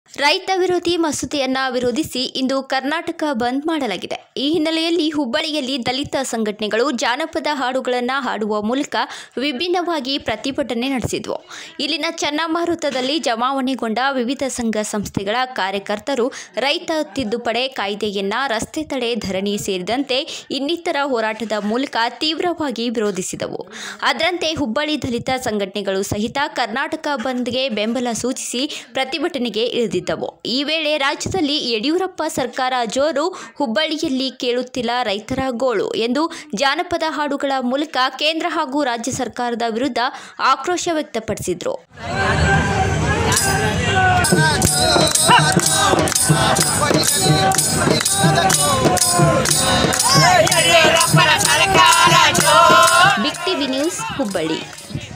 ರೈತ ವಿರೋಧಿ ಮಸೂದೆಯನ್ನ ವಿರೋಧಿಸಿ ಇಂದು ಕರ್ನಾಟಕ ಬಂದ್ ಮಾಡಲಾಗಿದೆ ಈ ಹಿನ್ನೆಲೆಯಲ್ಲಿ ಹುಬ್ಬಳ್ಳಿಯಲ್ಲಿ ದಲಿತ ಸಂಘಟನೆಗಳು ಜಾನಪದ ಹಾಡುಗಳನ್ನು ಹಾಡುವ ಮೂಲಕ ವಿಭಿನ್ನವಾಗಿ ಪ್ರತಿಭಟನೆ ನಡೆಸಿದ್ವು ಇಲ್ಲಿನ ಚನ್ನಮಾರುತದಲ್ಲಿ ಜಮಾವಣೆಗೊಂಡ ವಿವಿಧ ಸಂಘ ಸಂಸ್ಥೆಗಳ ಕಾರ್ಯಕರ್ತರು ರೈತ ತಿದ್ದುಪಡಿ ಕಾಯ್ದೆಯನ್ನ ರಸ್ತೆ ತಡೆ ಧರಣಿ ಸೇರಿದಂತೆ ಇನ್ನಿತರ ಹೋರಾಟದ ಮೂಲಕ ತೀವ್ರವಾಗಿ ವಿರೋಧಿಸಿದವು ಅದರಂತೆ ಹುಬ್ಬಳ್ಳಿ ದಲಿತ ಸಂಘಟನೆಗಳು ಸಹಿತ ಕರ್ನಾಟಕ ಬಂದ್ಗೆ ಬೆಂಬಲ ಸೂಚಿಸಿ ಪ್ರತಿಭಟನೆಗೆ ಇಳಿದಿದ್ದವು ಈ ವೇಳೆ ರಾಜ್ಯದಲ್ಲಿ ಯಡಿಯೂರಪ್ಪ ಸರ್ಕಾರ ಜೋರು ಹುಬ್ಬಳ್ಳಿಯಲ್ಲಿ ಕೇಳುತ್ತಿಲ್ಲ ರೈತರ ಗೋಳು ಎಂದು ಜಾನಪದ ಹಾಡುಗಳ ಮೂಲಕ ಕೇಂದ್ರ ಹಾಗೂ ರಾಜ್ಯ ಸರ್ಕಾರದ ವಿರುದ್ಧ ಆಕ್ರೋಶ ವ್ಯಕ್ತಪಡಿಸಿದ್ರು ಬಿಗ್ ಟಿವಿ ನ್ಯೂಸ್ ಹುಬ್ಬಳ್ಳಿ